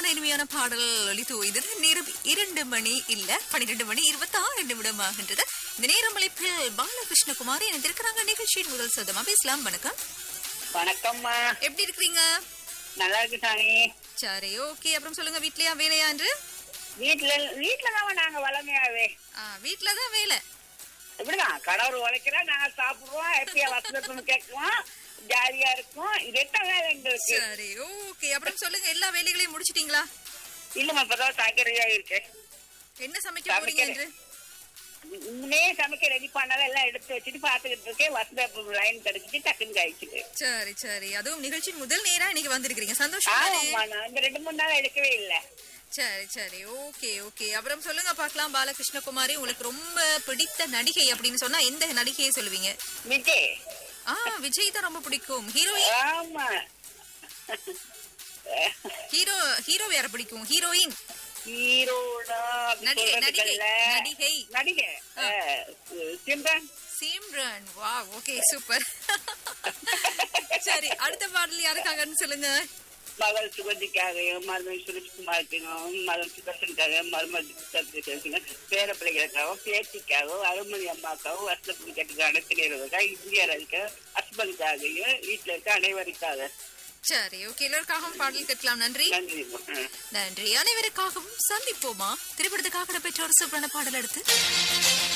இனிமையான பாடல் ஒலித்து ஓய்ந்தது நேரம் இரண்டு மணி இல்ல பன்னிரண்டு மணி இருபத்தி ஆறு நிமிடம் ஆகின்றது இந்த நேரம் அழைப்பில் பாலகிருஷ்ணகுமாரி இணைந்திருக்கிறாங்க நிகழ்ச்சியின் முதல் சதமா பேசலாம் வணக்கம் வணக்கம்மா எப்படி இருக்கிறீங்க நல்லா இருக்கு சாமி சரி ஓகே அப்புறம் சொல்லுங்க வீட்லயா வேலையா என்று வீட்டுல வீட்டுல தான் நாங்க வளமையாவே ஆ, வீட்லதான் வேலை இப்படிதான் கணவர் உழைக்கிறா நாங்க சாப்பிடுவோம் எப்படியா வசனத்துன்னு கேட்குவோம் ஜாலியா இருக்கும் இதுதான் வேலை எங்களுக்கு சரி ஓகே அப்புறம் சொல்லுங்க எல்லா வேலைகளையும் முடிச்சிட்டீங்களா இல்லம்மா இப்பதான் சாக்கரையா இருக்கு என்ன சமைக்க போறீங்க என்று முன்னே சமைக்க ரெடி பண்ணாலும் எல்லாம் எடுத்து வச்சுட்டு பாத்துக்கிட்டு இருக்கேன் வசந்த லைன் கிடைச்சிட்டு டக்குன்னு காய்ச்சிட்டு சரி சரி அதுவும் நிகழ்ச்சியின் முதல் நேரா இன்னைக்கு வந்திருக்கிறீங்க சந்தோஷம் தானே? ஆமாம்மா நான் இந்த ரெண்டு மூணு நாள் எடுக்கவே இல்லை சரி சரி ஓகே ஓகே அப்புறம் சொல்லுங்க பார்க்கலாம் பாலகிருஷ்ணகுமாரி உங்களுக்கு ரொம்ப பிடித்த நடிகை அப்படின்னு சொன்னா எந்த நடிகையை சொல்லுவீங்க விஜய் ஆ விஜய் தான் ரொம்ப பிடிக்கும் ஹீரோயின் ஆமா ஹீரோ ஹீரோ யார பிடிக்கும் ஹீரோயின் ஹீரோடா நடிகை, நடிகை, நடிகை. நடிகை அஹ், சிம்ரன் சிம்ரன் வா ஓகே சூப்பர் சரி அடுத்த பாடல் யாருக்காகன்னு சொல்லுங்க மகள் சுகந்திக்காகவும் மருமகள் சுரேஷ்குமாருக்காகவும் மகள் சுதர்சனுக்காக மருமகள் சுதர்சனுக்காக பேர பிள்ளைகளுக்காகவும் பேத்திக்காகவும் அருமணி அம்மாக்காகவும் வசதி கேட்டுக்காக அனைத்து இந்திய அரசுக்கு ஹஸ்பண்டுக்காகவும் வீட்டுல இருக்க அனைவருக்காக சரி ஓகே எல்லோருக்காகவும் பாடல் கேட்கலாம் நன்றி நன்றி ம். நன்றி அனைவருக்காகவும் சந்திப்போமா திரைப்படத்துக்காக பெற்ற ஒரு சூப்பரான பாடல் எடுத்து